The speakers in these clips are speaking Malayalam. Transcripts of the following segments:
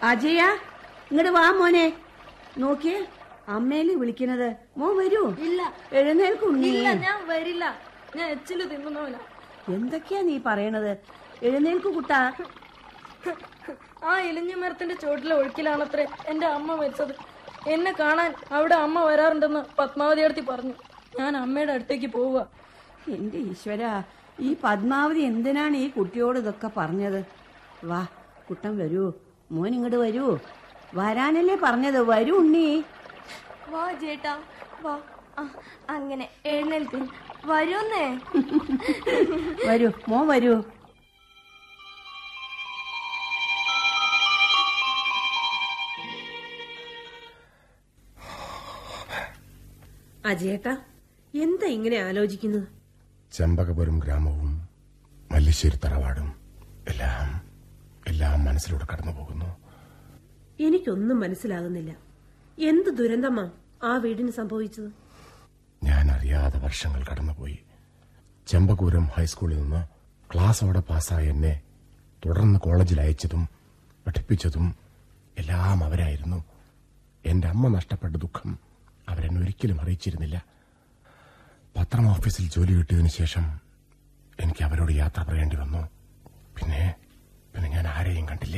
അജയ ഇങ്ങോട്ട് വാ മോനെ നോക്കിയേ അമ്മേല് വിളിക്കണത് മോൻ വരൂ ഇല്ല എഴുന്നേൽക്കുണ്ണി ഇല്ല ഞാൻ വരില്ല ഞാൻ എച്ചില് തിന്നുന്നവനാ എന്തൊക്കെയാ നീ പറയണത് എഴുന്നേൽക്കു കുട്ടാ ആ ഇലിഞ്ഞ മരത്തിന്റെ ചോട്ടിലെ ഒഴുക്കിലാണത്രേ എന്റെ അമ്മ മരിച്ചത് എന്നെ കാണാൻ അവിടെ അമ്മ വരാറുണ്ടെന്ന് പത്മാവതി അടുത്തി പറഞ്ഞു ഞാൻ അമ്മയുടെ അടുത്തേക്ക് പോവുക എന്റെ ഈശ്വര ഈ പത്മാവതി എന്തിനാണ് ഈ കുട്ടിയോട് ഇതൊക്കെ പറഞ്ഞത് വാ കുട്ടൻ വരൂ മോൻ ഇങ്ങോട്ട് വരൂ വരാനല്ലേ പറഞ്ഞത് വരൂ ഉണ്ണി വാ ചേട്ടാ വാ ആ, അങ്ങനെ എഴുന്നേൽക്ക് വരുന്നേ വരൂ മോൻ വരൂ അജയേട്ടാ എന്താ ഇങ്ങനെ ആലോചിക്കുന്നത് ചെമ്പകപുരം ഗ്രാമവും മല്ലിശ്ശേരി തറവാടും എല്ലാം എല്ലാം മനസ്സിലൂടെ കടന്നു പോകുന്നു എനിക്കൊന്നും മനസ്സിലാകുന്നില്ല എന്ത് ദുരന്തമാ ആ വീടിന് സംഭവിച്ചത് ഞാൻ അറിയാതെ വർഷങ്ങൾ കടന്നുപോയി ചെമ്പകൂരം ഹൈസ്കൂളിൽ നിന്ന് ക്ലാസ്സോടെ പാസ്സായ എന്നെ തുടർന്ന് കോളേജിൽ അയച്ചതും പഠിപ്പിച്ചതും എല്ലാം അവരായിരുന്നു എന്റെ അമ്മ നഷ്ടപ്പെട്ട ദുഃഖം അവരെന്നെ ഒരിക്കലും അറിയിച്ചിരുന്നില്ല പത്രം ഓഫീസിൽ ജോലി കിട്ടിയതിനു ശേഷം എനിക്ക് അവരോട് യാത്ര പറയേണ്ടി വന്നു പിന്നെ പിന്നെ ഞാൻ ആരെയും കണ്ടില്ല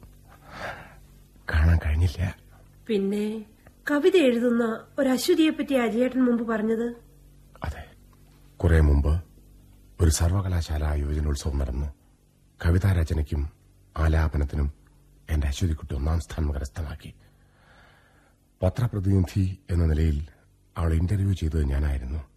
കാണാൻ കഴിഞ്ഞില്ല പിന്നെ കവിത എഴുതുന്ന ഒരു അശ്വതിയെ പറ്റി അജയേട്ടൻ മുമ്പ് പറഞ്ഞത് അതെ കുറെ മുമ്പ് ഒരു സർവകലാശാല യുവജനോത്സവം നടന്നു കവിതാരചനയ്ക്കും ആലാപനത്തിനും എന്റെ അശ്വതിക്കുട്ടി ഒന്നാം സ്ഥാനം കരസ്ഥമാക്കി പത്രപ്രതിനിധി എന്ന നിലയിൽ അവൾ ഇന്റർവ്യൂ ചെയ്തത് ഞാനായിരുന്നു